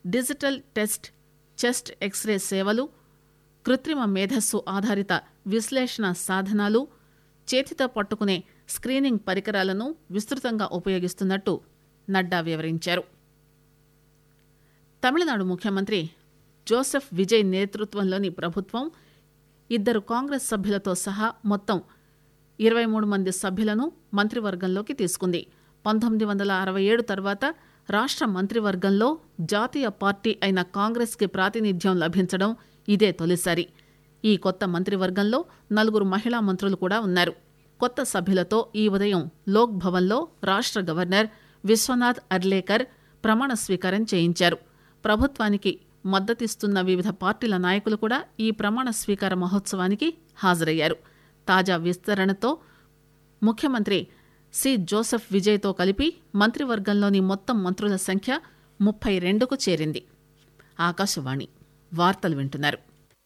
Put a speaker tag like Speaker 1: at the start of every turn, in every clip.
Speaker 1: digital test chest x ray సేవలు కృత్రిమ మేధస్సు ఆధారిత విశ్లేషణ సాధనాలు చేతితో పట్టుకునే స్క్రీనింగ్ పరికరాలను విస్తృతంగా ఉపయోగిస్తున్నట్టు నడ్డా వివరించారు తమిళనాడు ముఖ్యమంత్రి జోసెఫ్ విజయ్ నేతృత్వంలోని ప్రభుత్వం ఇద్దరు కాంగ్రెస్ సభ్యులతో సహా మొత్తం ఇరవై మూడు మంది సభ్యులను మంత్రివర్గంలోకి తీసుకుంది పంతొమ్మిది వందల అరవై ఏడు తర్వాత రాష్ట్ర మంత్రివర్గంలో జాతీయ పార్టీ అయిన కాంగ్రెస్కి ప్రాతినిధ్యం లభించడం ఇదే తొలిసారి ఈ కొత్త మంత్రివర్గంలో నలుగురు మహిళా మంత్రులు కూడా ఉన్నారు కొత్త సభ్యులతో ఈ ఉదయం లోక్ భవన్లో రాష్ట్ర గవర్నర్ విశ్వనాథ్ అర్లేకర్ ప్రమాణ స్వీకారం చేయించారు ప్రభుత్వానికి మద్దతిస్తున్న వివిధ పార్టీల నాయకులు కూడా ఈ ప్రమాణ స్వీకార మహోత్సవానికి హాజరయ్యారు తాజా విస్తరణతో ముఖ్యమంత్రి సి జోసెఫ్ విజయ్తో కలిపి మంత్రివర్గంలోని మొత్తం మంత్రుల సంఖ్య ముప్పై రెండుకు చేరింది ఆకాశవాణి వార్తలు వింటున్నారు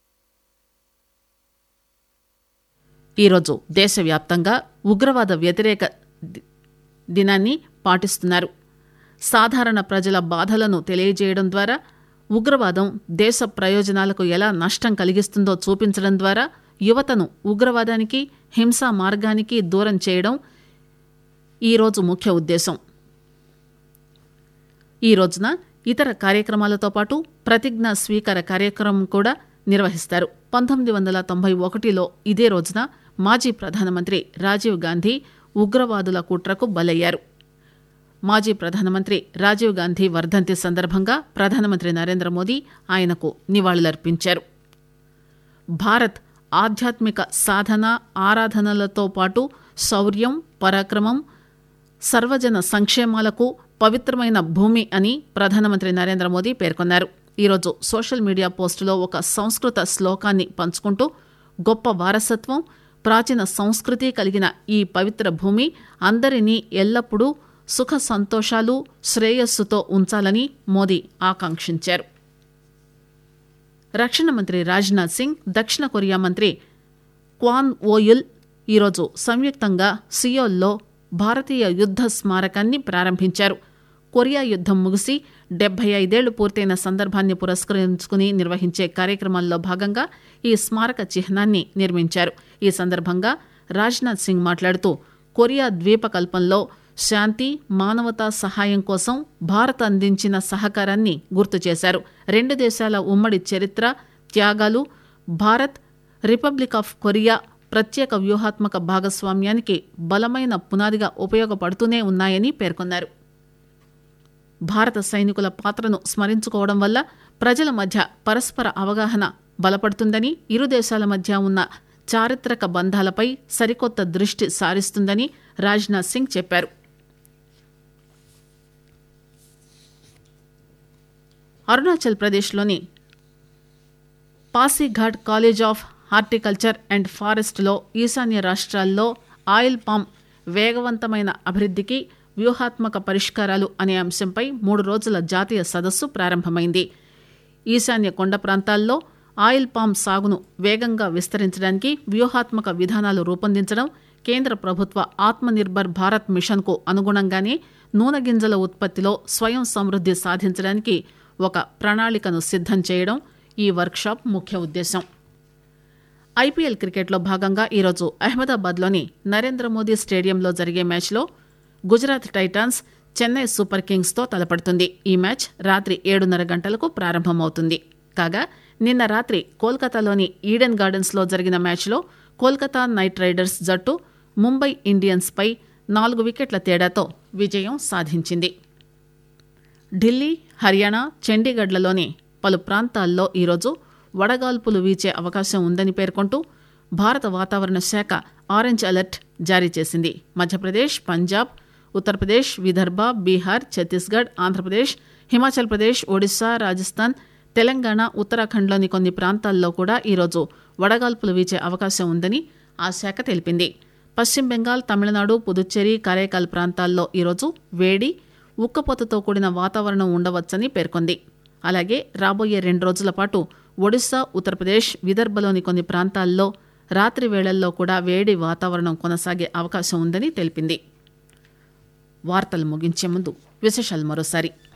Speaker 1: ఈరోజు దేశవ్యాప్తంగా ఉగ్రవాద వ్యతిరేక ది- దినాన్ని పాటిస్తున్నారు సాధారణ ప్రజల బాధలను తెలియజేయడం ద్వారా ఉగ్రవాదం దేశ ప్రయోజనాలకు ఎలా నష్టం కలిగిస్తుందో చూపించడం ద్వారా యువతను ఉగ్రవాదానికి హింసా మార్గానికి దూరం చేయడం ఈరోజు ముఖ్య ఉద్దేశం ఈ రోజున ఇతర కార్యక్రమాలతో పాటు ప్రతిజ్ఞా స్వీకార కార్యక్రమం కూడా నిర్వహిస్తారు పంతొమ్మిది వందల తొంభై ఒకటిలో ఇదే రోజున మాజీ ప్రధానమంత్రి రాజీవ్ గాంధీ ఉగ్రవాదుల కుట్రకు బలయ్యారు మాజీ ప్రధానమంత్రి రాజీవ్ గాంధీ వర్ధంతి సందర్భంగా ప్రధానమంత్రి నరేంద్ర మోదీ ఆయనకు నివాళులర్పించారు భారత్ ఆధ్యాత్మిక సాధన ఆరాధనలతో పాటు శౌర్యం పరాక్రమం సర్వజన సంక్షేమాలకు పవిత్రమైన భూమి అని ప్రధానమంత్రి నరేంద్ర మోదీ పేర్కొన్నారు ఈరోజు సోషల్ మీడియా పోస్టులో ఒక సంస్కృత శ్లోకాన్ని పంచుకుంటూ గొప్ప వారసత్వం ప్రాచీన సంస్కృతి కలిగిన ఈ పవిత్ర భూమి అందరినీ ఎల్లప్పుడూ సుఖ సంతోషాలు శ్రేయస్సుతో ఉంచాలని మోదీ ఆకాంక్షించారు రక్షణ మంత్రి రాజ్నాథ్ సింగ్ దక్షిణ కొరియా మంత్రి క్వాన్ ఓయుల్ ఈరోజు సంయుక్తంగా సియోల్లో భారతీయ యుద్ధ స్మారకాన్ని ప్రారంభించారు కొరియా యుద్ధం ముగిసి డెబ్బై ఐదేళ్లు పూర్తయిన సందర్భాన్ని పురస్కరించుకుని నిర్వహించే కార్యక్రమాల్లో భాగంగా ఈ స్మారక చిహ్నాన్ని నిర్మించారు ఈ సందర్భంగా రాజ్నాథ్ సింగ్ మాట్లాడుతూ కొరియా ద్వీపకల్పంలో శాంతి మానవతా సహాయం కోసం భారత్ అందించిన సహకారాన్ని గుర్తు చేశారు రెండు దేశాల ఉమ్మడి చరిత్ర త్యాగాలు భారత్ రిపబ్లిక్ ఆఫ్ కొరియా ప్రత్యేక వ్యూహాత్మక భాగస్వామ్యానికి బలమైన పునాదిగా ఉపయోగపడుతూనే ఉన్నాయని పేర్కొన్నారు భారత సైనికుల పాత్రను స్మరించుకోవడం వల్ల ప్రజల మధ్య పరస్పర అవగాహన బలపడుతుందని ఇరు దేశాల మధ్య ఉన్న చారిత్రక బంధాలపై సరికొత్త దృష్టి సారిస్తుందని రాజ్నాథ్ సింగ్ చెప్పారు అరుణాచల్ ప్రదేశ్లోని Pasighat college of horticulture and ఫారెస్ట్లో ఈశాన్య రాష్ట్రాల్లో ఆయిల్ పామ్ వేగవంతమైన అభివృద్ధికి వ్యూహాత్మక పరిష్కారాలు అనే అంశంపై మూడు రోజుల జాతీయ సదస్సు ప్రారంభమైంది ఈశాన్య కొండ ప్రాంతాల్లో ఆయిల్ పామ్ సాగును వేగంగా విస్తరించడానికి వ్యూహాత్మక విధానాలు రూపొందించడం కేంద్ర ప్రభుత్వ ఆత్మనిర్భర్ భారత్ మిషన్కు అనుగుణంగానే నూనె గింజల ఉత్పత్తిలో స్వయం సమృద్ధి సాధించడానికి ఒక ప్రణాళికను సిద్ధం చేయడం ఈ వర్క్షాప్ ముఖ్య ఉద్దేశం ఐపీఎల్ క్రికెట్లో భాగంగా ఈరోజు అహ్మదాబాద్లోని నరేంద్ర మోదీ స్టేడియంలో జరిగే మ్యాచ్లో గుజరాత్ టైటాన్స్ చెన్నై సూపర్ కింగ్స్తో తలపడుతుంది ఈ మ్యాచ్ రాత్రి ఏడున్నర గంటలకు ప్రారంభమవుతుంది కాగా నిన్న రాత్రి కోల్కతాలోని ఈడెన్ గార్డెన్స్లో జరిగిన మ్యాచ్లో కోల్కతా నైట్ రైడర్స్ జట్టు ముంబై ఇండియన్స్పై నాలుగు వికెట్ల తేడాతో విజయం సాధించింది ఢిల్లీ హర్యానా చండీగఢ్లలోని పలు ప్రాంతాల్లో ఈరోజు వడగాల్పులు వీచే అవకాశం ఉందని పేర్కొంటూ భారత వాతావరణ శాఖ ఆరెంజ్ అలర్ట్ జారీ చేసింది మధ్యప్రదేశ్ పంజాబ్ ఉత్తరప్రదేశ్ విదర్భ బీహార్ ఛత్తీస్గఢ్ ఆంధ్రప్రదేశ్ హిమాచల్ ప్రదేశ్ ఒడిశా రాజస్థాన్ తెలంగాణ ఉత్తరాఖండ్లోని కొన్ని ప్రాంతాల్లో కూడా ఈరోజు వడగాల్పులు వీచే అవకాశం ఉందని ఆ శాఖ తెలిపింది పశ్చిమ బెంగాల్ తమిళనాడు పుదుచ్చేరి కారైకాల్ ప్రాంతాల్లో ఈరోజు వేడి ఉక్కపోతతో కూడిన వాతావరణం ఉండవచ్చని పేర్కొంది అలాగే రాబోయే రెండు రోజుల పాటు ఒడిశా ఉత్తరప్రదేశ్ విదర్భలోని కొన్ని ప్రాంతాల్లో రాత్రి వేళల్లో కూడా వేడి వాతావరణం కొనసాగే అవకాశం ఉందని తెలిపింది వార్తలు ముగించే ముందు విశేషాలు మరోసారి